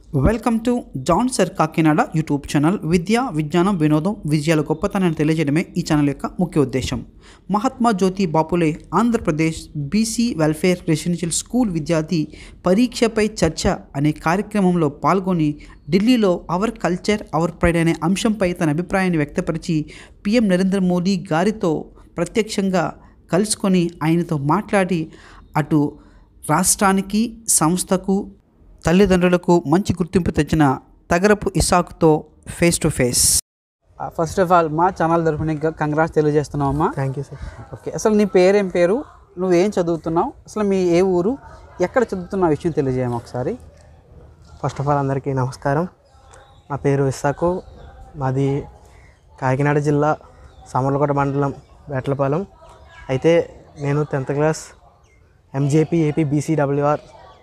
Welcome to John sir Kakinada YouTube channel విద్య విజ్ఞానం వినోదం విజయాల గొప్పతనాన్ని తెలియజేయడమే ఈ ఛానల్ యొక్క ముఖ్య ఉద్దేశం Mahatma Jyoti Bapule Andhra Pradesh BC welfare residential school విద్యార్థి పరీక్షపై చర్చ అనే కార్యక్రమంలో పాల్గొని ఢిల్లీలో అవర్ కల్చర్ అవర్ ప్రైడ్ అనే అంశంపై తన అభిప్రాయాన్ని వ్యక్తపరిచి పీఎం నరేంద్ర మోదీ గారితో ప్రత్యక్షంగా కలుసుకొని ఆయనతో మాట్లాడి అటు రాష్ట్రానికి సంస్థకు తల్లిదండ్రులకు మంచి గుర్తింపు తెచ్చిన తగరపు ఇసాకుతో face to face first of all మా ఛానల్ తరఫున కంగ్రాట్స్ తెలియజేస్తున్నావు అమ్మా థ్యాంక్ యూ సార్ ఓకే అసలు నీ పేరేం పేరు నువ్వేం చదువుతున్నావు అసలు మీ ఏ ఊరు ఎక్కడ చదువుతున్న విషయం తెలియజేయము ఒకసారి ఫస్ట్ ఆఫ్ ఆల్ అందరికీ నమస్కారం నా పేరు ఇస్సాకు మాది కాకినాడ జిల్లా సామర్లకోట మండలం వేటలపాలెం అయితే నేను tenth class MJP AP BCWR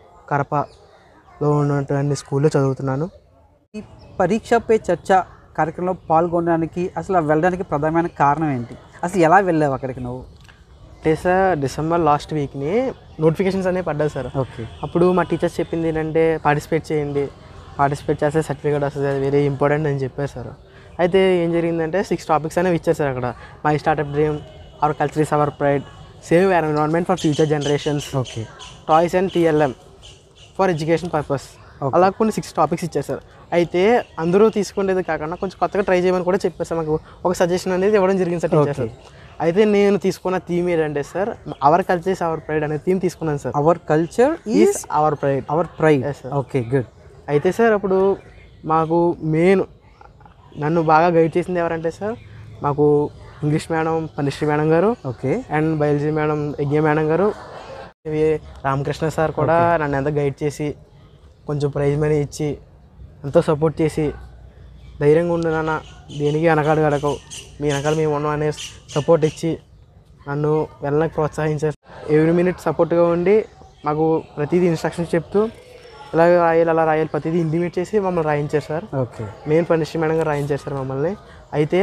కరపలో ఉన్నటువంటి స్కూల్లో చదువుతున్నాను ఈ పరీక్ష పే చర్చ కార్యక్రమంలో పాల్గొనడానికి అసలు వెళ్ళడానికి ప్రధానమైన కారణం ఏంటి అసలు ఎలా వెళ్ళావు అక్కడికి నువ్వు అంటే సార్ డిసెంబర్ లాస్ట్ వీక్ని నోటిఫికేషన్స్ అనేవి పడ్డాయి సార్ ఓకే అప్పుడు మా టీచర్స్ చెప్పింది ఏంటంటే పార్టిసిపేట్ చేయండి పార్టిసిపేట్ చేస్తే సర్టిఫికేట్ వస్తుంది అది వెరీ ఇంపార్టెంట్ అని చెప్పారు సార్ అయితే ఏం జరిగిందంటే సిక్స్ టాపిక్స్ అనేవి ఇచ్చారు సార్ అక్కడ my startup dream our culture is our pride save environment for future generations okay toys and TLM for education purpose అలా కొన్ని సిక్స్ టాపిక్స్ ఇచ్చారు సార్ అయితే అందరూ తీసుకునేది కాకుండా కొంచెం కొత్తగా ట్రై చేయమని కూడా చెప్పారు సార్ మాకు ఒక సజెషన్ అనేది ఇవ్వడం జరిగింది సార్ టీచర్ సార్ అయితే నేను తీసుకున్న థీమ్ ఏంటంటే sir our culture is our pride అనే థీమ్ తీసుకున్నాను sir our culture is is our pride our pride Yes, sir. Okay good అయితే సార్ అప్పుడు మాకు మెయిన్ నన్ను బాగా గైడ్ చేసింది ఎవరంటే సార్ మాకు English madam Panisri madam garu okay and biology madam Yagna madam garu ఇవి రామకృష్ణ సార్ కూడా నన్ను ఎంత గైడ్ చేసి కొంచెం ప్రైజ్ మనీ ఇచ్చి ఎంతో సపోర్ట్ చేసి ధైర్యంగా ఉండు నాన్న దేనికి వెనకాడు గడకవు మీ వెనకాల మేము ఉన్నాం అనే సపోర్ట్ ఇచ్చి నన్ను వెళ్ళడానికి ప్రోత్సహించారు ఎవ్రీ మినిట్ సపోర్ట్గా ఉండి మాకు ప్రతిదీ ఇన్స్ట్రక్షన్స్ చెప్తూ ఇలా రాయాలి అలా రాయాలి ప్రతిదీ ఇంటిమేట్ చేసి మమ్మల్ని రాయించారు sir okay main punishment madam garu రాయించారు సార్ మమ్మల్ని అయితే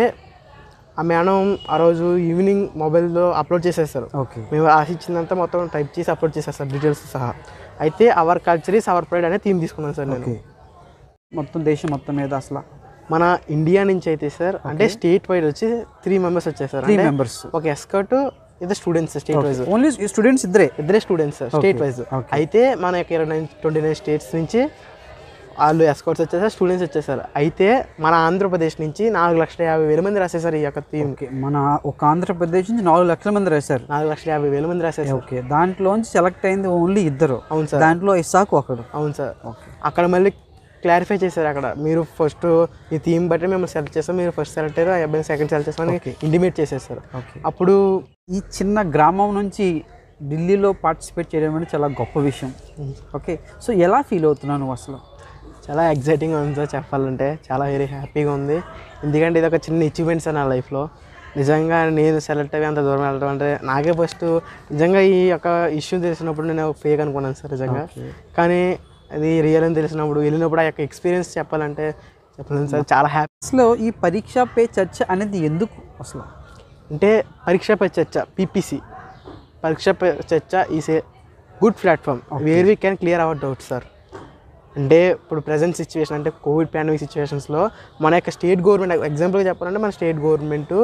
ఆ మేడం ఆ రోజు ఈవినింగ్ మొబైల్లో అప్లోడ్ చేసేస్తారు ఓకే మేము ఆశించిందంతా మొత్తం టైప్ చేసి అప్లోడ్ చేసేస్తారు డీటెయిల్స్ సహా అయితే our culture is our pride అనే థీమ్ తీసుకున్నాను సార్ నేను ఓకే మొత్తం దేశం మొత్తం మీద అసలు మన ఇండియా నుంచి అయితే సార్ అంటే స్టేట్ వైడ్ వచ్చి త్రీ మెంబర్స్ వచ్చాయి సార్ త్రీ అంటే మెంబర్స్ ఒక ఎస్కర్ట్ ఇద్దరు students state wise only students ఇద్దరే ఇద్దరే students sir state wise okay. అయితే మన యొక్క ఇరవై నైన్ ట్వంటీ నైన్ స్టేట్స్ నుంచి వాళ్ళు ఎస్కౌట్స్ వచ్చేసారు స్టూడెంట్స్ వచ్చేసారు అయితే మన ఆంధ్రప్రదేశ్ నుంచి నాలుగు లక్షల యాభై వేల మంది రాసేసారు ఈ యొక్క థీమ్ ఓకే మన ఒక ఆంధ్రప్రదేశ్ నుంచి నాలుగు లక్షల మంది రాశారు నాలుగు లక్షల యాభై వేల మంది రాసేసారు ఓకే దాంట్లోంచి సెలెక్ట్ అయింది ఓన్లీ ఇద్దరు అవును సార్ దాంట్లో ఇసాకు ఒకడు అవును సార్ ఓకే అక్కడ మళ్ళీ క్లారిఫై చేశారు అక్కడ మీరు ఫస్ట్ ఈ థీమ్ బట్టి మేము సెలెక్ట్ చేస్తాం మీరు ఫస్ట్ సెలెక్ట్ అయ్యారు ఆ అబ్బాయిని సెకండ్ సెలెక్ట్ చేస్తామని ఇంటిమేట్ చేసేసారు ఓకే అప్పుడు ఈ చిన్న గ్రామం నుంచి ఢిల్లీలో పార్టిసిపేట్ చేయడం అనేది చాలా గొప్ప విషయం ఓకే సో ఎలా ఫీల్ అవుతున్నావు నువ్వు అసలు చాలా ఎగ్జైటింగ్గా ఉంది సార్ చెప్పాలంటే చాలా వెరీ హ్యాపీగా ఉంది ఎందుకంటే ఇది ఒక చిన్న అచీవ్మెంట్ సార్ నా లైఫ్లో నిజంగా నేను సెలెక్ట్ అయ్యి అంత దూరం వెళ్ళడం అంటే నాకే ఫస్ట్ నిజంగా ఈ యొక్క ఇష్యూ తెలిసినప్పుడు నేను ఫేక్ అనుకున్నాను సార్ నిజంగా కానీ అది రియల్ అని తెలిసినప్పుడు వెళ్ళినప్పుడు ఆ యొక్క ఎక్స్పీరియన్స్ చెప్పాలంటే చెప్పలేను సార్ చాలా హ్యాపీ అసలు ఈ పరీక్ష పే చర్చ అనేది ఎందుకు అసలు అంటే పరీక్ష పై చర్చ PPC Pariksha Pe Charcha is a good platform where we can clear our doubts sir అంటే ఇప్పుడు ప్రజెంట్ సిచ్యువేషన్ అంటే కోవిడ్ పాండమిక్ సిచ్యువేషన్స్లో మన యొక్క స్టేట్ గవర్నమెంట్ ఎగ్జాంపుల్గా చెప్పాలంటే మన స్టేట్ గవర్నమెంట్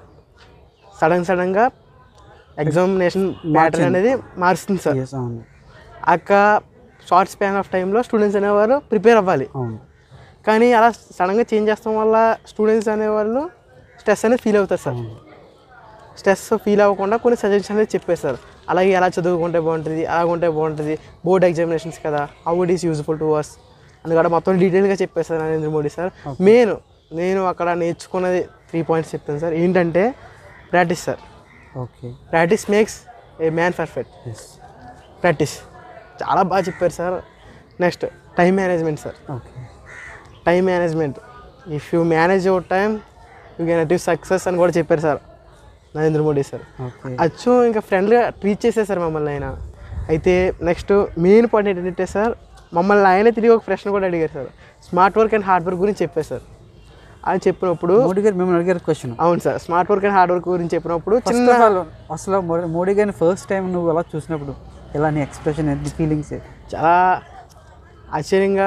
సడన్ సడన్గా ఎగ్జామినేషన్ ప్యాటర్న్ అనేది మారుస్తుంది సార్ Yes, అవును అక్క షార్ట్ స్పాన్ ఆఫ్ టైంలో స్టూడెంట్స్ అనేవారు ప్రిపేర్ అవ్వాలి అవును కానీ అలా సడన్గా చేంజ్ చేస్తాం వల్ల స్టూడెంట్స్ అనేవాళ్ళు స్ట్రెస్ అనేది ఫీల్ అవుతారు సార్ స్ట్రెస్ ఫీల్ అవ్వకుండా కొన్ని సజెషన్స్ అనేది చెప్పేస్తారు అలాగే ఎలా చదువుకుంటే బాగుంటుంది అలా ఉంటే బాగుంటుంది బోర్డ్ ఎగ్జామినేషన్స్ కదా how it is useful to us అందుకని మొత్తం డీటెయిల్గా చెప్పేస్తారు నరేంద్ర మోడీ సార్ మెయిన్ నేను అక్కడ నేర్చుకున్నది త్రీ పాయింట్స్ చెప్తాను సార్ ఏంటంటే practice sir okay practice makes a man perfect yes practice చాలా బాగా చెప్పారు sir next time management sir okay time management if you manage your time you can achieve success అని కూడా చెప్పారు sir Narendra Modi sir okay అచ్చు ఇంకా ఫ్రెండ్లీగా ట్రీట్ చేసేసారు మమ్మల్ని ఆయన అయితే నెక్స్ట్ మెయిన్ పాయింట్ ఏంటంటే సార్ మమ్మల్ని ఆయనే తిరిగి ఒక ప్రశ్న కూడా అడిగారు sir smart work and hard work గురించి చెప్పారు సార్ అని చెప్పినప్పుడు మోడీ గారు మిమ్మల్ని అడిగారు క్వశ్చన్ అవును sir smart work and hard work గురించి చెప్పినప్పుడు ఫస్ట్ చిన్న ఆఫ్ ఆల్ అసలు మో- మోడీ గారిని ఫస్ట్ టైం నువ్వు అలా చూసినప్పుడు ఎలా నీ ఎక్స్ప్రెషన్ ఏంటి ఫీలింగ్స్ చాలా ఆశ్చర్యంగా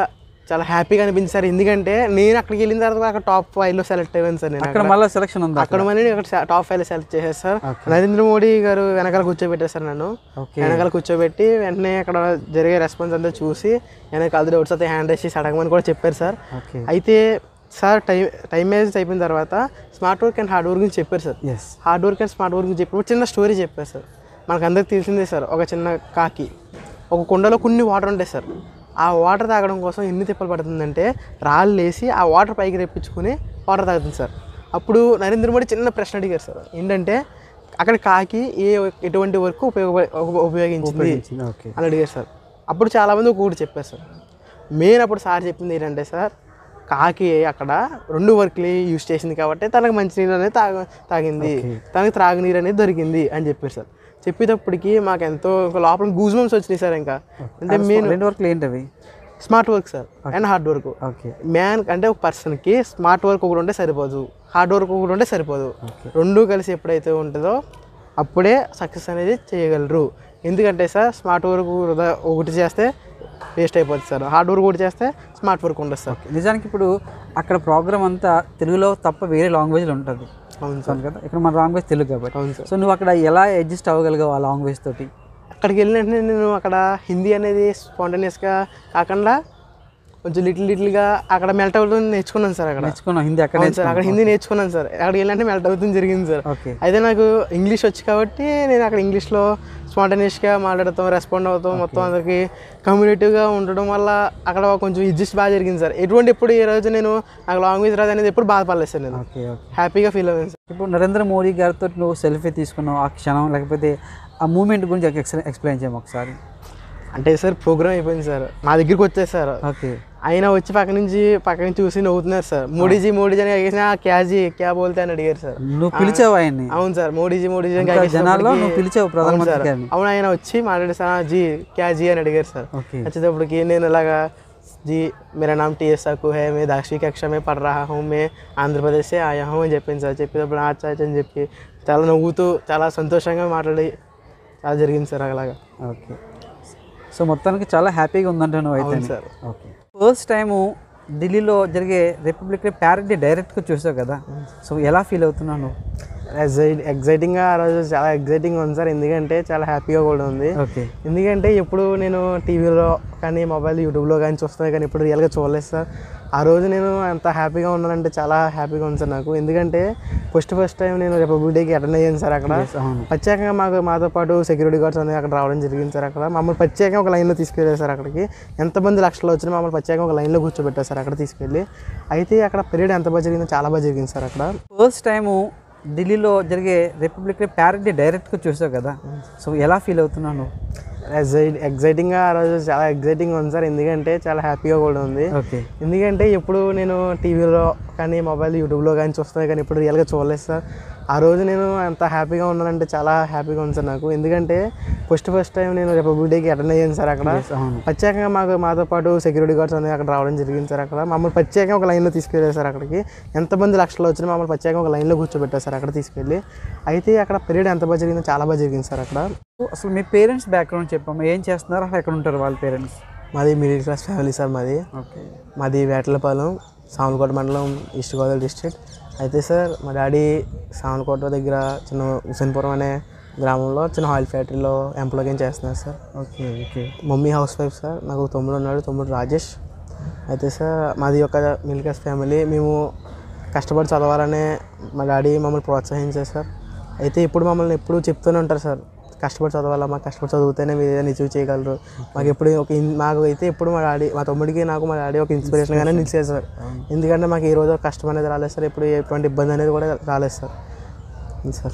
చాలా హ్యాపీగా అనిపించింది సార్ ఎందుకంటే నేను అక్కడికి వెళ్ళిన తర్వాత అక్కడ టాప్ ఫైవ్లో సెలెక్ట్ అయ్యాను సార్ నేను అక్కడ మళ్ళీ సెలక్షన్ ఉందా అక్కడ మళ్ళీ నేను అక్కడ టాప్ ఫైవ్లో సెలెక్ట్ చేశాను సార్ నరేంద్ర మోడీ గారు వెనకాల కూర్చోబెట్టారు సార్ నన్ను ఓకే వెనకాల కూర్చోబెట్టి వెంటనే అక్కడ జరిగే రెస్పాన్స్ అంతా చూసి వెనకాల డౌట్స్ అయితే హ్యాండ్ వేసి అడగమని కూడా చెప్పారు సార్ ఓకే అయితే సార్ టైం టైం మేనేజ్ అయిపోయిన తర్వాత smart work and hard work గురించి చెప్పారు sir yes hard work and smart work గురించి చెప్పినప్పుడు చిన్న స్టోరీ చెప్పారు సార్ మనకు అందరికి తెలిసిందే సార్ ఒక చిన్న కాకి ఒక కుండలో కొన్ని వాటర్ ఉంటాయి సార్ ఆ వాటర్ తాగడం కోసం ఎన్ని తిప్పలు పడుతుందంటే రాళ్ళు వేసి ఆ వాటర్ పైకి తెప్పించుకుని వాటర్ తాగుతుంది సార్ అప్పుడు నరేంద్ర మోడీ చిన్న ప్రశ్న అడిగారు సార్ ఏంటంటే అక్కడ కాకి ఏ ఎటువంటి వర్క్ ఉపయోగ ఉపయోగించింది ఓకే అని అడిగారు సార్ అప్పుడు చాలామంది ఒక్కొక్కటి చెప్పారు సార్ మెయిన్ అప్పుడు సార్ చెప్పింది ఏంటంటే సార్ కాకి అక్కడ రెండు వర్క్లు యూజ్ చేసింది కాబట్టి తనకు మంచినీరు అనేది తాగ తాగింది తనకి త్రాగునీరు అనేది దొరికింది అని చెప్పారు సార్ చెప్పేటప్పటికి మాకు ఎంతో ఇంకా లోపల గూజ్మంస్ వచ్చినాయి సార్ ఇంకా అంటే మెయిన్ రెండు వర్క్లు ఏంటవి smart work sir and hard work okay man అంటే ఒక పర్సన్కి స్మార్ట్ వర్క్ ఒకటి ఉంటే సరిపోదు హార్డ్ వర్క్ ఒకటి ఉంటే సరిపోదు రెండు కలిసి ఎప్పుడైతే ఉంటుందో అప్పుడే సక్సెస్ అనేది చేయగలరు ఎందుకంటే సార్ స్మార్ట్ వర్క్ వృధా ఒకటి చేస్తే వేస్ట్ అయిపోతుంది సార్ హార్డ్ వర్క్ ఒకటి చేస్తే స్మార్ట్ వర్క్ ఉండదు సార్ నిజానికి ఇప్పుడు అక్కడ ప్రోగ్రామ్ అంతా తెలుగులో తప్ప వేరే లాంగ్వేజ్లో ఉంటుంది అవును సార్ అవును కదా ఇక్కడ మన లాంగ్వేజ్ తెలుగు కాబట్టి అవును సార్ సో నువ్వు అక్కడ ఎలా అడ్జస్ట్ అవ్వగలిగావు ఆ లాంగ్వేజ్ తోటి అక్కడికి వెళ్ళిన వెంటనే నేను అక్కడ హిందీ అనేది స్పాంటేనియస్గా కాకుండా కొంచెం లిటిల్ లిటిల్గా అక్కడ మెల్ట్ అవుతుంది నేర్చుకున్నాను సార్ అక్కడ నేర్చుకున్నావు హిందీ అక్కడ అవును సార్ అక్కడ హిందీ నేర్చుకున్నాను సార్ అక్కడికి వెళ్ళినట్టే మెల్ట్ అవుతుంది జరిగింది సార్ ఓకే అయితే నాకు ఇంగ్లీష్ వచ్చి కాబట్టి నేను అక్కడ ఇంగ్లీష్లో స్పాంటనియస్గా మాట్లాడతాం రెస్పాండ్ అవుతాం మొత్తం అందరికి కమ్యూనిటీవ్గా ఉండడం వల్ల అక్కడ కొంచెం అడ్జస్ట్ బాగా జరిగింది సార్ ఎటువంటి ఎప్పుడు ఈ రోజు నేను నాకు లాంగ్వేజ్ రాదు అనేది ఎప్పుడు బాధపడలేదు సార్ నేను ఓకే ఓకే హ్యాపీగా ఫీల్ అయ్యాను సార్ ఇప్పుడు నరేంద్ర మోడీ గారితో నువ్వు సెల్ఫీ తీసుకున్నావు ఆ క్షణం లేకపోతే ఆ మూమెంట్ గురించి ఎక్స్ప్లెయిన్ చేయము ఒకసారి అంటే సార్ ప్రోగ్రామ్ అయిపోయింది సార్ మా దగ్గరికి వచ్చేది సార్ ఓకే ఆయన వచ్చి పక్క నుంచి పక్క నుంచి చూసి నవ్వుతున్నారు సార్ మోడీజీ మోడీజీ అని అడిగేసిన క్యాజీ క్యా బోల్తే అని అడిగారు సార్ నువ్వు పిలిచావు ఆయన్ని అవును సార్ మోడీజీ మోడీజీ అని అంత అడిగేసినప్పటికీ- జనాల్లో నువ్వు పిలిచావు అవును ప్రధానమంత్రి సార్ గారిని అవును ఆయన వచ్చి మాట్లాడి సార్ జీ క్యా జీ అని అడిగారు సార్ ఓకే వచ్చేటప్పటికి నేను ఇలాగా जी मेरा नाम टी एस साकू है मैं दसवीं कक्षा में पढ़ रहा हूँ मैं ఆంధ్ర ప్రదేశ్ से आया हूँ అని చెప్పింది సార్ చెప్పేటప్పుడు అచ్చా అచ్చా అని చెప్పి చాలా నవ్వుతూ చాలా సంతోషంగా మాట్లాడి చాలా జరిగింది సార్ అలాగా ఓకే సో మొత్తానికి చాలా హ్యాపీగా ఉందంటే నువ్వు అయితే అవును సార్ ఓకే ఫస్ట్ టైము ఢిల్లీలో జరిగే రిపబ్లిక్ డే ప్యారెడ్ డే డైరెక్ట్గా చూసావు కదా సో ఎలా ఫీల్ అవుతున్నావు నువ్వు ఎగ్జైట్ ఎగ్జైటింగ్గా ఆ రోజు చాలా ఎగ్జైటింగ్గా ఉంది సార్ ఎందుకంటే చాలా హ్యాపీగా కూడా ఉంది ఓకే ఎందుకంటే ఎప్పుడు నేను టీవీలో కానీ మొబైల్ యూట్యూబ్లో కానీ చూస్తాను కానీ ఇప్పుడు రియల్గా చూడలేదు సార్ ఆ రోజు నేను ఎంత హ్యాపీగా ఉన్నానంటే చాలా హ్యాపీగా ఉంది సార్ నాకు ఎందుకంటే ఫస్ట్ ఫస్ట్ టైం నేను రిపబ్లిక్ డేకి అటెండ్ అయ్యాను సార్ అక్కడ అవును ప్రత్యేకంగా మాకు మాతో పాటు సెక్యూరిటీ గార్డ్స్ అనేది అక్కడ రావడం జరిగింది సార్ అక్కడ మమ్మల్ని ప్రత్యేకంగా ఒక లైన్లో తీసుకెళ్ళారు సార్ అక్కడికి ఎంతమంది లక్షలు వచ్చినా మమ్మల్ని ప్రత్యేకంగా ఒక లైన్లో కూర్చోబెట్టారు సార్ అక్కడ తీసుకెళ్ళి అయితే అక్కడ పీరియడ్ ఎంత బాగా జరిగిందో చాలా బాగా జరిగింది సార్ అక్కడ ఫస్ట్ టైము ఢిల్లీలో జరిగే రిపబ్లిక్ డే ప్యారెడ్ డే డైరెక్ట్గా చూసావు కదా సో ఎలా ఫీల్ అవుతున్నావు నువ్వు ఎగ్జైట్ ఎగ్జైటింగ్గా ఆ రోజు చాలా ఎగ్జైటింగ్గా ఉంది సార్ ఎందుకంటే చాలా హ్యాపీగా కూడా ఉంది ఓకే ఎందుకంటే ఎప్పుడు నేను టీవీలో కానీ మొబైల్ యూట్యూబ్లో కానీ చూస్తాను కానీ ఇప్పుడు రియల్గా చూడలేదు సార్ ఆ రోజు నేను ఎంత హ్యాపీగా ఉన్నానంటే చాలా హ్యాపీగా ఉంది సార్ నాకు ఎందుకంటే ఫస్ట్ ఫస్ట్ టైం నేను రిపబ్లిక్ డేకి అటెండ్ అయ్యాను సార్ అక్కడ అవును ప్రత్యేకంగా మాకు మాతో పాటు సెక్యూరిటీ గార్డ్స్ అనేది అక్కడ రావడం జరిగింది సార్ అక్కడ మమ్మల్ని ప్రత్యేకంగా ఒక లైన్లో తీసుకెళ్ళారు సార్ అక్కడికి ఎంతమంది లక్షలు వచ్చినా మమ్మల్ని ప్రత్యేకంగా ఒక లైన్లో కూర్చోబెట్టారు సార్ అక్కడ తీసుకెళ్ళి అయితే అక్కడ పీరియడ్ ఎంత బాగా జరిగిందో చాలా బాగా జరిగింది సార్ అక్కడ అసలు మీ పేరెంట్స్ బ్యాక్గ్రౌండ్ చెప్పమ్మా ఏం చేస్తున్నారు అసలు ఎక్కడ ఉంటారు వాళ్ళ పేరెంట్స్ మాది మిడిల్ క్లాస్ ఫ్యామిలీ సార్ మాది ఓకే మాది వేటలపాలెం సామలకోట మండలం ఈస్ట్ గోదావరి డిస్ట్రిక్ట్ అయితే సార్ మా డాడీ సామలకోట దగ్గర చిన్న హుసేన్పురం అనే గ్రామంలో చిన్న ఆయిల్ ఫ్యాక్టరీలో ఎంప్లాయ్ చేస్తున్నారు sir okay okay mummy housewife sir నాకు ఒక తమ్ముడు ఉన్నాడు తమ్ముడు రాజేష్ అయితే సార్ మాది ఒక మిడిల్ క్లాస్ ఫ్యామిలీ మేము కష్టపడి చదవాలనే మా డాడీ మమ్మల్ని ప్రోత్సహించారు సార్ అయితే ఇప్పుడు మమ్మల్ని ఎప్పుడు చెప్తూనే ఉంటారు సార్ కష్టపడి చదవాలా మాకు కష్టపడి చదివితేనే మీరు ఏదైనా అచీవ్ చేయగలరు మాకు ఎప్పుడు ఒక ఇన్- మాకు అయితే ఎప్పుడు మా డాడీ మా తమ్ముడికి నాకు మా డాడీ ఒక ఇన్స్పిరేషన్గానే నిలిచారు సార్ ఎందుకంటే మాకు ఏ రోజు కష్టం అనేది రాలేదు సార్ ఇప్పుడు ఎటువంటి ఇబ్బంది అనేది కూడా రాలేదు సార్ ఉంది సార్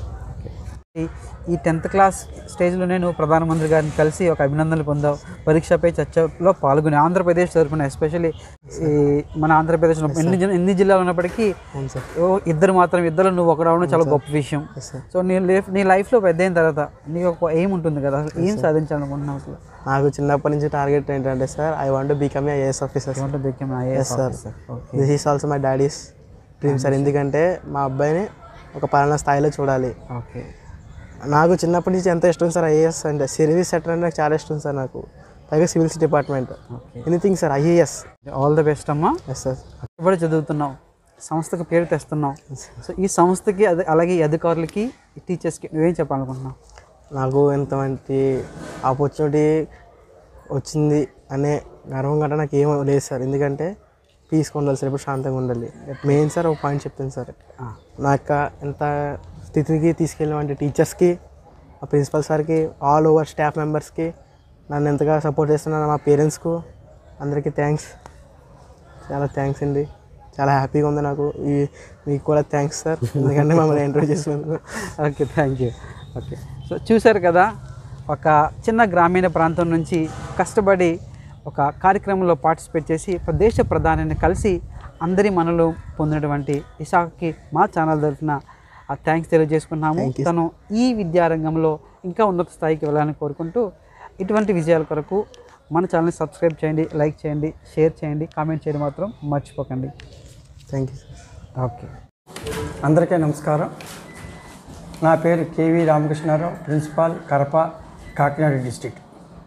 ఈ- ఈ టెన్త్ క్లాస్ స్టేజ్లోనే నువ్వు ప్రధానమంత్రి గారిని కలిసి ఒక అభినందనలు పొందావు పరీక్షపై చర్చలో పాల్గొని ఆంధ్రప్రదేశ్ తరపున ఎస్పెషల్లీ ఈ మన ఆంధ్రప్రదేశ్లో ఎన్ని జిల్లా- ఎన్ని జిల్లాలు ఉన్నప్పటికీ అవును సార్ ఓ ఇద్దరు మాత్రం ఇద్దరు నువ్వు ఒక రావడం చాలా గొప్ప విషయం ఎస్ సార్ సో నీ లైఫ్ నీ లైఫ్లో పెద్ద అయిన తర్వాత నీకు ఒక ఎయిమ్ ఉంటుంది కదా అసలు ఏం సాధించాలనుకుంటున్నావు అసలు నాకు చిన్నప్పటి నుంచి టార్గెట్ ఏంటంటే sir I want become IAS officer Want to become an IAS sir. officer. Okay. This is also my daddy's dream sir ఎందుకంటే మా అబ్బాయిని ఒక పలానా స్థాయిలో చూడాలి ఓకే నాకు చిన్నప్పటి నుంచి ఎంత ఇష్టం సార్ ఐఏఎస్ అంటే సర్వీస్ సెక్టర్ అంటే నాకు చాలా ఇష్టం సార్ నాకు పైగా civils department okay anything sir IAS all the best అమ్మా ఎస్ సార్ కష్టపడి చదువుతున్నావు సంస్థకు పేరు తెస్తున్నావు సో ఈ సంస్థకి అదే అలాగే ఈ అధికారులకి ఈ టీచర్స్కి నువ్వేం చెప్పాలనుకుంటున్నావు నాకు ఇంతమంది ఆపర్చునిటీ వచ్చింది అనే గర్వం గట్రా నాకు ఏం లేదు సార్ ఎందుకంటే పీస్గా ఉండాలి సార్ ఎప్పుడు శాంతంగా ఉండాలి మెయిన్ సార్ ఒక పాయింట్ చెప్తాను సార్ ఆ, నా యొక్క ఎంత స్థితికి తీసుకెళ్ళినటువంటి టీచర్స్కి మా ప్రిన్సిపల్ సార్కి ఆల్ ఓవర్ స్టాఫ్ మెంబర్స్కి నన్ను ఎంతగా సపోర్ట్ చేస్తున్న మా పేరెంట్స్కు అందరికీ థ్యాంక్స్ చాలా థ్యాంక్స్ అండి చాలా హ్యాపీగా ఉంది నాకు ఈ మీకు కూడా థ్యాంక్స్ సార్ ఎందుకంటే మమ్మల్ని ఇంటర్వ్యూ చేసినందుకు okay thank you okay so చూశారు కదా ఒక చిన్న గ్రామీణ ప్రాంతం నుంచి కష్టపడి ఒక కార్యక్రమంలో పార్టిసిపేట్ చేసి ఒక దేశ ప్రధానిని కలిసి అందరి మనలో పొందినటువంటి ఇషాక్కి మా ఛానల్ తరఫున ఆ థ్యాంక్స్ తెలియజేసుకున్నాము Thank you. తను ఈ విద్యారంగంలో ఇంకా ఉన్నత స్థాయికి వెళ్ళాలని కోరుకుంటూ ఇటువంటి విజయాల కొరకు మన ఛానల్ని సబ్స్క్రైబ్ చేయండి లైక్ చేయండి షేర్ చేయండి కామెంట్ చేయడం మాత్రం మర్చిపోకండి థ్యాంక్ యూ సార్ ఓకే అందరికీ నమస్కారం నా పేరు KV Ramakrishna Rao principal Karapa Kakinada district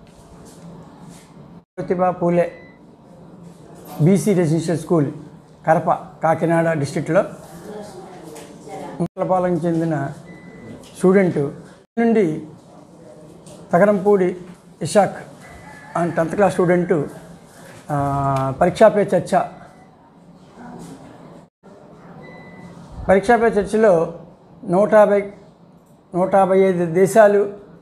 Pratibha Phule BC residential school Karapa Kakinada డిస్టిక్లో మంగళపాలెం చెందిన స్టూడెంట్ నుండి Tagarampudi Ishaq and tenth class student ఆ, పరీక్షా పే చర్చ పరీక్షా పే చర్చలో నూట యాభై నూట యాభై ఐదు దేశాలు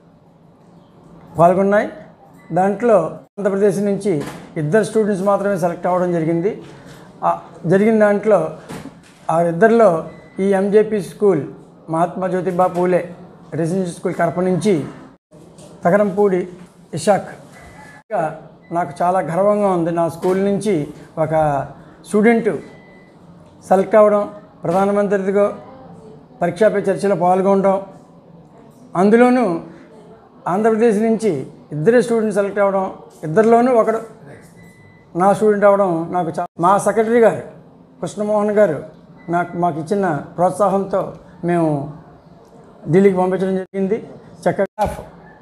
పాల్గొన్నాయి దాంట్లో ఆంధ్రప్రదేశ్ నుంచి ఇద్దరు స్టూడెంట్స్ మాత్రమే సెలెక్ట్ అవ్వడం జరిగింది ఆ జరిగిన దాంట్లో ఆ ఇద్దరిలో ఈ MJP school Mahatma Jyotiba Phule residential school Kadapa నుంచి తగరంపూడి ఇషాక్ ఇంకా నాకు చాలా గర్వంగా ఉంది నా స్కూల్ నుంచి ఒక స్టూడెంట్ సెలెక్ట్ అవ్వడం ప్రధానమంత్రితో పరీక్షా పే చర్చలో పాల్గొనడం అందులోనూ ఆంధ్రప్రదేశ్ నుంచి ఇద్దరే స్టూడెంట్ సెలెక్ట్ అవ్వడం ఇద్దరిలోనూ ఒకడు నా స్టూడెంట్ అవ్వడం నాకు చా మా సెక్రటరీ గారు కృష్ణమోహన్ గారు నాకు మాకు ఇచ్చిన ప్రోత్సాహంతో మేము ఢిల్లీకి పంపించడం జరిగింది చక్కగా స్టాఫ్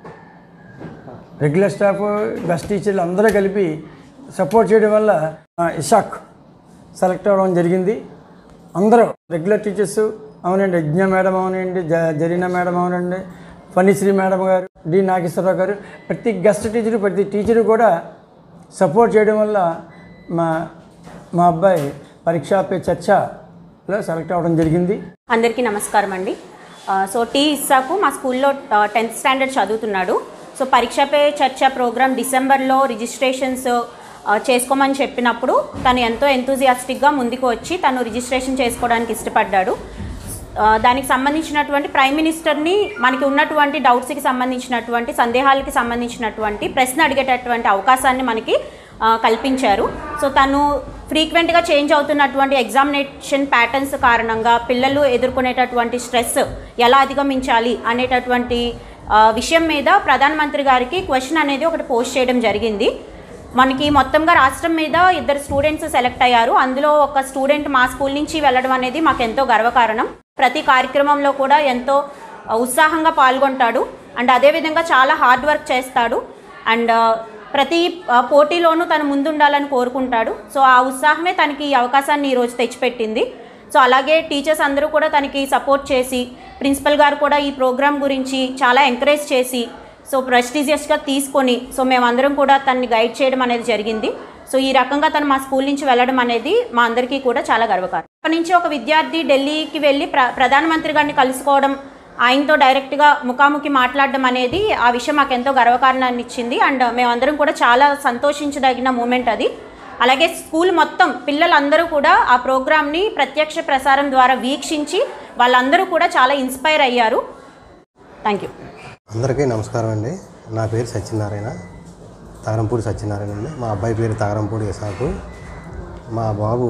రెగ్యులర్ స్టాఫ్ గస్ట్ టీచర్లు అందరూ కలిపి సపోర్ట్ చేయడం వల్ల ఆ, ఇషాక్ సెలెక్ట్ అవ్వడం జరిగింది అందరూ రెగ్యులర్ టీచర్స్ అవునండి యజ్ఞ మేడం అవునండి జ జరీనా మేడం అవునండి ఫణిశ్రీ మేడం గారు డి నాగేశ్వరరావు గారు ప్రతి గెస్ట్ టీచరు ప్రతి టీచరు కూడా సపోర్ట్ చేయడం వల్ల మా మా అబ్బాయి పరీక్షా పే చర్చలో సెలెక్ట్ అవ్వడం జరిగింది అందరికీ నమస్కారం అండి ఆ, సో టీ ఇస్సాకు మా స్కూల్లో ఆ, టెన్త్ స్టాండర్డ్ చదువుతున్నాడు సో పరీక్షపై చర్చ ప్రోగ్రామ్ డిసెంబర్లో రిజిస్ట్రేషన్స్ ఆ, చేసుకోమని చెప్పినప్పుడు తను ఎంతో ఎంతూజియాస్టిక్గా ముందుకు వచ్చి తను రిజిస్ట్రేషన్ చేసుకోవడానికి ఇష్టపడ్డాడు ఆ, దానికి సంబంధించినటువంటి ప్రైమ్ మినిస్టర్ని మనకి ఉన్నటువంటి డౌట్స్కి సంబంధించినటువంటి సందేహాలకి సంబంధించినటువంటి ప్రశ్న అడిగేటటువంటి అవకాశాన్ని మనకి ఆ, కల్పించారు సో తను ఫ్రీక్వెంట్గా చేంజ్ అవుతున్నటువంటి ఎగ్జామినేషన్ ప్యాటర్న్స్ కారణంగా పిల్లలు ఎదుర్కొనేటటువంటి స్ట్రెస్ ఎలా అధిగమించాలి అనేటటువంటి ఆ, విషయం మీద ప్రధానమంత్రి గారికి క్వశ్చన్ అనేది ఒకటి పోస్ట్ చేయడం జరిగింది మనకి మొత్తంగా రాష్ట్రం మీద ఇద్దరు స్టూడెంట్స్ సెలెక్ట్ అయ్యారు అందులో ఒక స్టూడెంట్ మా స్కూల్ నుంచి వెళ్ళడం అనేది మాకు ఎంతో గర్వకారణం ప్రతి కార్యక్రమంలో కూడా ఎంతో ఆ, ఉత్సాహంగా పాల్గొంటాడు అండ్ అదేవిధంగా చాలా హార్డ్ వర్క్ చేస్తాడు అండ్ ఆ, ప్రతి ఆ, పోటీలోనూ తను ముందుండాలని కోరుకుంటాడు సో ఆ ఉత్సాహమే తనకి ఈ అవకాశాన్ని ఈరోజు తెచ్చిపెట్టింది సో అలాగే టీచర్స్ అందరూ కూడా తనకి సపోర్ట్ చేసి ప్రిన్సిపల్ గారు కూడా ఈ ప్రోగ్రామ్ గురించి చాలా ఎంకరేజ్ చేసి సో ప్రెస్టీజియస్గా తీసుకొని సో మేమందరం కూడా తనని గైడ్ చేయడం అనేది జరిగింది సో ఈ రకంగా తను మా స్కూల్ నుంచి వెళ్ళడం అనేది మా అందరికీ కూడా చాలా గర్వకారం అప్పటి నుంచి ఒక విద్యార్థి ఢిల్లీకి వెళ్ళి ప్ర ప్రధానమంత్రి గారిని కలుసుకోవడం ఆయనతో డైరెక్ట్గా ముఖాముఖి మాట్లాడడం అనేది ఆ విషయం మాకు ఎంతో గర్వకారణాన్ని ఇచ్చింది అండ్ మేమందరం కూడా చాలా సంతోషించదగిన మూమెంట్ అది అలాగే స్కూల్ మొత్తం పిల్లలందరూ కూడా ఆ ప్రోగ్రామ్ని ప్రత్యక్ష ప్రసారం ద్వారా వీక్షించి వాళ్ళందరూ కూడా చాలా ఇన్స్పైర్ అయ్యారు థ్యాంక్ యూ అందరికీ నమస్కారం అండి నా పేరు సత్యనారాయణ తగరంపూడి సత్యనారాయణ అండి మా అబ్బాయి పేరు తగరంపూడి ఇసాకు మా బాబు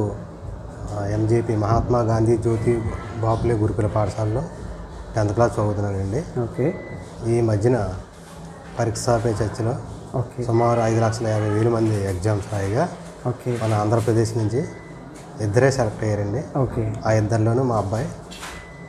ఎంజేపీ మహాత్మా గాంధీ జ్యోతి బాపులే గురుకుల పాఠశాలలో టెన్త్ క్లాస్ చదువుతున్నానండి ఓకే ఈ మధ్యన పరీక్షా పే చర్చలో ఓకే సుమారు ఐదు లక్షల యాభై వేల మంది ఎగ్జామ్స్ రాయిగా ఓకే మన ఆంధ్రప్రదేశ్ నుంచి ఇద్దరే సెలెక్ట్ అయ్యారండి ఓకే ఆ ఇద్దరిలోనూ మా అబ్బాయి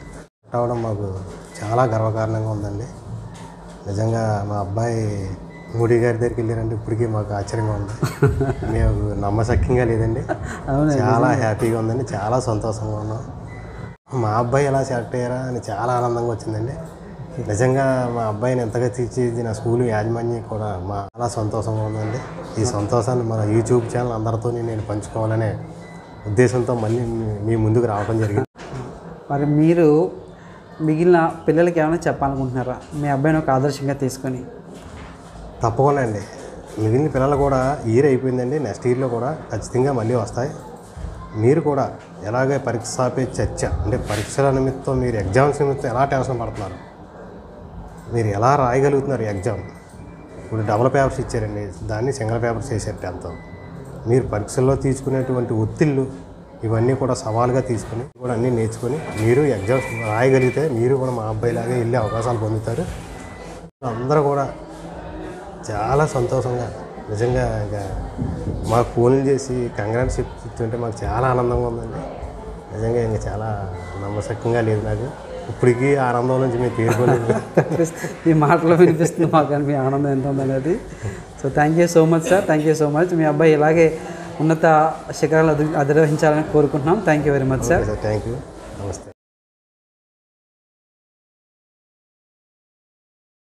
అవడం మాకు చాలా గర్వకారణంగా ఉందండి నిజంగా మా అబ్బాయి మోడీ గారి దగ్గరికి వెళ్ళారంటే ఇప్పటికీ మాకు ఆశ్చర్యంగా ఉంది మేము నమ్మశక్యంగా లేదండి చాలా హ్యాపీగా ఉందండి చాలా సంతోషంగా ఉన్నాం మా అబ్బాయి ఎలా సెలెక్ట్ అయ్యారా అని చాలా ఆనందంగా వచ్చిందండి నిజంగా మా అబ్బాయిని ఎంతగా తీర్చిదిద్దిన స్కూల్ యాజమాన్యం కూడా మా చాలా సంతోషంగా ఉందండి ఈ సంతోషాన్ని మన యూట్యూబ్ ఛానల్ అందరితో నేను పంచుకోవాలనే ఉద్దేశంతో మళ్ళీ మీ- మీ ముందుకు రావడం జరిగింది మరి మీరు మిగిలిన పిల్లలకి ఏమైనా చెప్పాలనుకుంటున్నారా మీ అబ్బాయిని ఒక ఆదర్శంగా తీసుకొని తప్పకుండా అండి మిగిలిన పిల్లలు కూడా ఇయర్ అయిపోయిందండి నెక్స్ట్ ఇయర్లో కూడా ఖచ్చితంగా మళ్ళీ వస్తాయి మీరు కూడా ఎలాగే పరీక్ష పే చర్చ అంటే పరీక్షల నిమిత్తం మీరు ఎగ్జామ్స్ నిమిత్తం ఎలా టెన్షన్ పడుతున్నారు మీరు ఎలా రాయగలుగుతున్నారు ఎగ్జామ్ ఇప్పుడు డబుల్ పేపర్స్ ఇచ్చారండి దాన్ని సింగిల్ పేపర్స్ చేశారు టెన్త్ మీరు పరీక్షల్లో తీసుకునేటువంటి ఒత్తిళ్ళు ఇవన్నీ కూడా సవాలుగా తీసుకుని కూడా అన్నీ నేర్చుకొని మీరు ఎగ్జామ్స్ రాయగలిగితే మీరు కూడా మా అబ్బాయిలాగే వెళ్ళే అవకాశాలు పొందుతారు అందరూ కూడా చాలా సంతోషంగా నిజంగా ఇంకా మాకు ఫోన్లు చేసి కంగ్రాట్స్ చెప్తుంటే మాకు చాలా ఆనందంగా ఉందండి నిజంగా ఇంకా చాలా నమ్మశక్యంగా లేదు నాకు ఇప్పటికీ ఆ ఆనందం నుంచి మేము తేరుకోలేదు ఈ మాటలో వినిపిస్తుంది మాకు కానీ మీ ఆనందం ఎంత ఉందనేది so thank you so much sir thank you so much మీ అబ్బాయి ఇలాగే ఉన్నత శిఖరాలు అధి అధిరోహించాలని కోరుకుంటున్నాం thank you very much sir thank you నమస్తే